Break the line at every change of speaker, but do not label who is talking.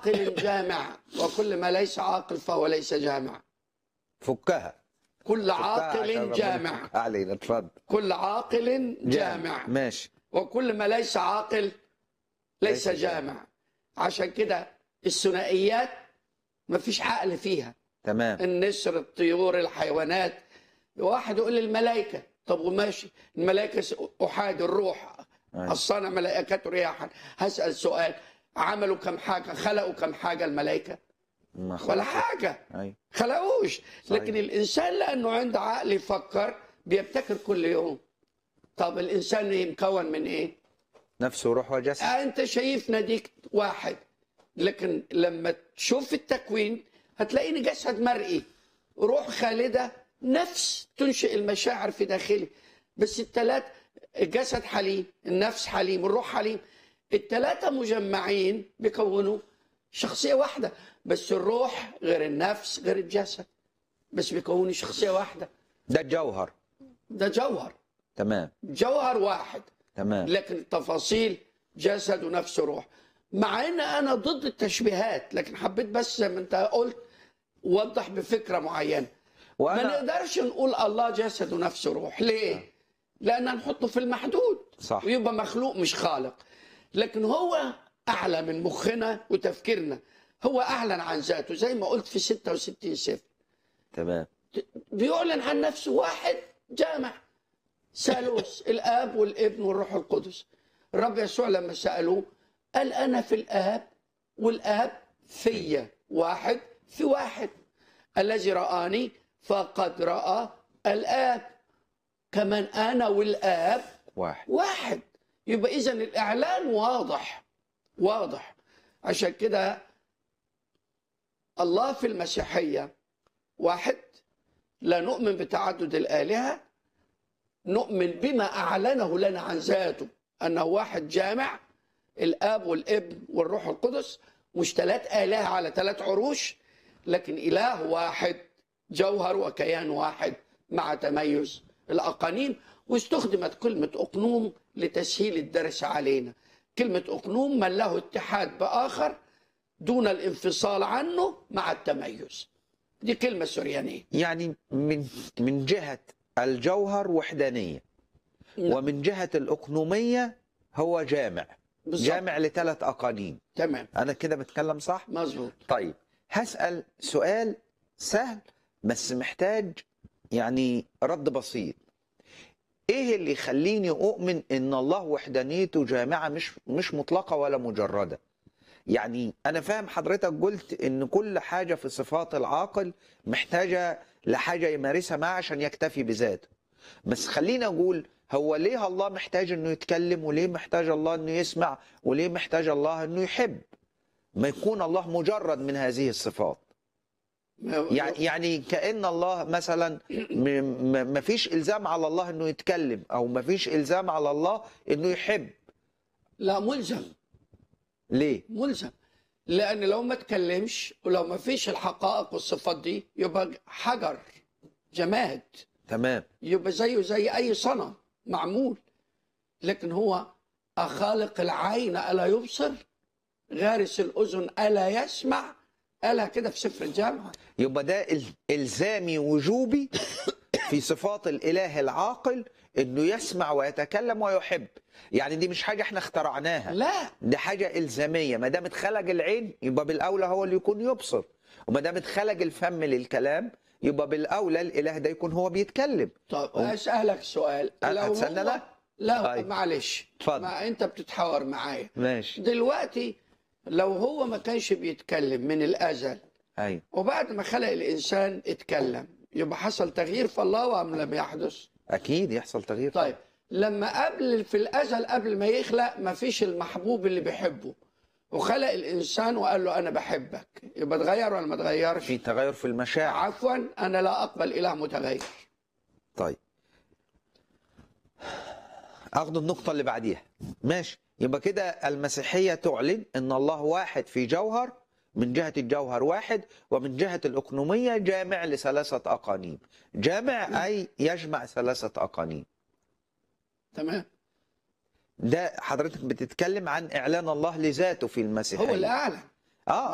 عاقل جامع وكل ما ليس عاقل فهو ليس جامع
فكها
كل
فكها عشان
عاقل
ربنا
جامع
يفتح علينا اتفضل
كل عاقل جامع
ماشي
وكل ما ليس عاقل ليس
ليس
جامع عشان كده الثنائيات ما فيش عقل فيها
تمام
النسر الطيور الحيوانات واحد يقول الملائكة طب وماشي الملائكة س- أحاد الروح
أيوة.
الصنع ملائكة رياحا هسأل سؤال عملوا كم حاجة خلقوا كم حاجة الملائكة
ما
ولا
خلاص.
حاجة
ايوه
خلقوش
صحيح.
لكن الإنسان لأنه عنده عقل يفكر بيبتكر كل يوم طب الإنسان مكون من إيه؟
نفس وروح وجسد
انت شايف ناديك واحد لكن لما تشوف التكوين هتلاقيني جسد مرئي روح خالده نفس تنشئ المشاعر في داخلي بس الثلاث الجسد حليم النفس حليم الروح حليم الثلاثه مجمعين بيكونوا شخصيه واحده بس الروح غير النفس غير الجسد بس بيكونوا شخصيه واحده
ده الجوهر
ده جوهر
تمام
جوهر واحد
تمام
لكن التفاصيل جسد ونفس وروح مع ان انا ضد التشبيهات لكن حبيت بس زي ما انت قلت وضح بفكره معينه ما
وانا
نقدرش نقول الله جسد ونفس وروح ليه لان نحطه في المحدود
صح.
ويبقى مخلوق مش خالق لكن هو اعلى من مخنا وتفكيرنا هو اعلن عن ذاته زي ما قلت في 66 سفر
تمام
بيعلن عن نفسه واحد جامع ثالوث الاب والابن والروح القدس الرب يسوع لما سالوه قال انا في الاب والاب فيا واحد في واحد الذي رآني فقد رأى الآب كمان أنا والآب
واحد
واحد يبقى إذا الإعلان واضح واضح عشان كده الله في المسيحية واحد لا نؤمن بتعدد الآلهة نؤمن بما أعلنه لنا عن ذاته أنه واحد جامع الآب والابن والروح القدس مش ثلاث آلهة على ثلاث عروش لكن إله واحد جوهر وكيان واحد مع تميز الأقانيم واستخدمت كلمة أقنوم لتسهيل الدرس علينا كلمة أقنوم من له اتحاد بآخر دون الانفصال عنه مع التميز دي كلمة سريانية
يعني من من جهة الجوهر وحدانية
نعم.
ومن جهة الأقنومية هو جامع
بالظبط.
جامع لثلاث أقانيم
تمام
أنا كده بتكلم صح؟
مظبوط
طيب هسأل سؤال سهل بس محتاج يعني رد بسيط ايه اللي يخليني اؤمن ان الله وحدانيته جامعه مش مش مطلقه ولا مجرده يعني انا فاهم حضرتك قلت ان كل حاجه في صفات العاقل محتاجه لحاجه يمارسها معاه عشان يكتفي بذاته بس خلينا اقول هو ليه الله محتاج انه يتكلم وليه محتاج الله انه يسمع وليه محتاج الله انه يحب ما يكون الله مجرد من هذه الصفات يعني يعني كأن الله مثلا م- م- ما فيش إلزام على الله إنه يتكلم أو ما فيش إلزام على الله إنه يحب
لا ملزم
ليه؟
ملزم لان لو ما تكلمش ولو ما فيش الحقائق والصفات دي يبقى حجر جماد
تمام
يبقى زيه زي اي صنم معمول لكن هو خالق العين الا يبصر غارس الاذن الا يسمع قالها كده في سفر الجامعه
يبقى ده ال- إلزامي وجوبي في صفات الإله العاقل إنه يسمع ويتكلم ويحب يعني دي مش حاجة إحنا اخترعناها
لا
دي حاجة إلزامية ما دام اتخلق العين يبقى بالأولى هو اللي يكون يبصر وما دام اتخلق الفم للكلام يبقى بالأولى الإله ده يكون هو بيتكلم
طب اسالك سؤال
أه،
لو
هتسألني
هو
أنا؟
لا
طيب.
معلش
اتفضل.
ما انت بتتحاور معايا
ماشي
دلوقتي لو هو ما كانش بيتكلم من الازل
أيوه
وبعد ما خلق الانسان اتكلم يبقى حصل تغيير في الله ام لم يحدث
أكيد يحصل تغيير
طيب لما قبل في الازل قبل ما يخلق ما فيش المحبوب اللي بيحبه وخلق الانسان وقال له انا بحبك يبقى اتغير ولا ما اتغيرش
في تغير في المشاعر
عفوا انا لا اقبل اله متغير
طيب اخد النقطة اللي بعديها ماشي يبقى كده المسيحية تعلن ان الله واحد في جوهر من جهة الجوهر واحد ومن جهة الأقنومية جامع لثلاثة أقانيم جامع أي يجمع ثلاثة أقانيم
تمام
ده حضرتك بتتكلم عن إعلان الله لذاته في المسيحية
هو اللي اعلن
اه